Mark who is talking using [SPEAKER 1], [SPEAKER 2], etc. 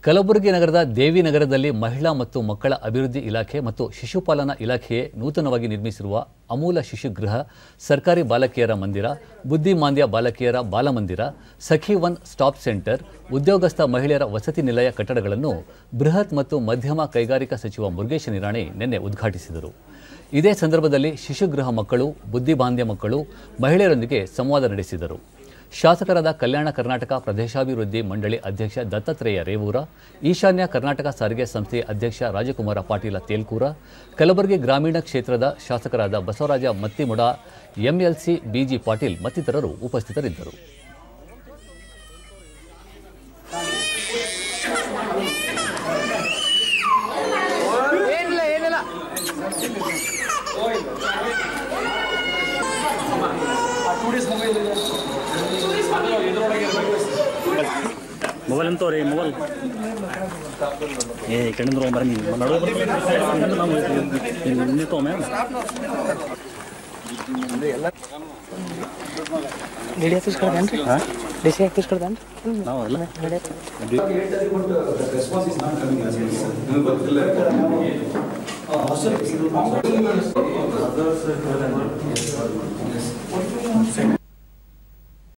[SPEAKER 1] ಕಲಬುರಗಿ ನಗರದ ದೇವಿನಗರದಲ್ಲಿ ಮಹಿಳಾ ಮತ್ತು ಮಕ್ಕಳ ಅಭಿವೃದ್ಧಿ ಇಲಾಖೆ ಮತ್ತು ಶಿಶುಪಾಲನಾ ಇಲಾಖೆಯೇ ನೂತನವಾಗಿ ನಿರ್ಮಿಸಿರುವ ಅಮೂಲ ಶಿಶುಗೃಹ ಸರ್ಕಾರಿ ಬಾಲಕಿಯರ ಮಂದಿರ ಬುದ್ಧಿಮಾಂದ್ಯ ಬಾಲಕಿಯರ ಬಾಲಮಂದಿರ ಸಖಿ ಒನ್ ಸ್ಟಾಪ್ ಸೆಂಟರ್ ಉದ್ಯೋಗಸ್ಥ ಮಹಿಳೆಯರ ವಸತಿ ನಿಲಯ ಕಟ್ಟಡಗಳನ್ನು ಬೃಹತ್ ಮತ್ತು ಮಧ್ಯಮ ಕೈಗಾರಿಕಾ ಸಚಿವ ಮುರುಗೇಶ ನಿರಾಣಿ ನಿನ್ನೆ ಉದ್ಘಾಟಿಸಿದರು ಇದೇ ಸಂದರ್ಭದಲ್ಲಿ ಶಿಶುಗೃಹ ಮಕ್ಕಳು ಬುದ್ಧಿಬಾಂಧ್ಯ ಮಕ್ಕಳು ಮಹಿಳೆಯರೊಂದಿಗೆ ಸಂವಾದ ನಡೆಸಿದರು ಶಾಸಕರಾದ ಕಲ್ಯಾಣ ಕರ್ನಾಟಕ ಪ್ರದೇಶಾಭಿವೃದ್ಧಿ ಮಂಡಳಿ ಅಧ್ಯಕ್ಷ ದತ್ತಾತ್ರೇಯ ರೇವೂರ ಈಶಾನ್ಯ ಕರ್ನಾಟಕ ಸಾರಿಗೆ ಸಂಸ್ಥೆಯ ಅಧ್ಯಕ್ಷ ರಾಜಕುಮಾರ ಪಾಟೀಲ ತೇಲ್ಕೂರ ಕಲಬುರಗಿ ಗ್ರಾಮೀಣ ಕ್ಷೇತ್ರದ ಶಾಸಕರಾದ ಬಸವರಾಜ ಮತ್ತಿಮುಡ ಎಂಎಲ್ಸಿ ಬಿಜಿ ಪಾಟೀಲ್ ಮತ್ತಿತರರು ಉಪಸ್ಥಿತರಿದ್ದರು
[SPEAKER 2] ಏನಿಲ್ಲ ಏನಿಲ್ಲ
[SPEAKER 3] ಮೊಬೈಲ್ ಅಂತ ರೀ ಮೊಬೈಲ್ ಏ ಈ ಕಡೆಯಿಂದ ಬರ ನೀವು ನಡುವೆ ನಿಂತು ಮ್ಯಾಮ್
[SPEAKER 2] ಡಿಡಿ ಹಾಕಿಸ್ಕೊಳ್ದೇನ್ರಿ ಡಿಸಿ ಹಾಕಿಸ್ಕೊಳ್ದೇನ್ರಿ
[SPEAKER 3] ನಾವು ಅಲ್ಲ
[SPEAKER 4] Hostel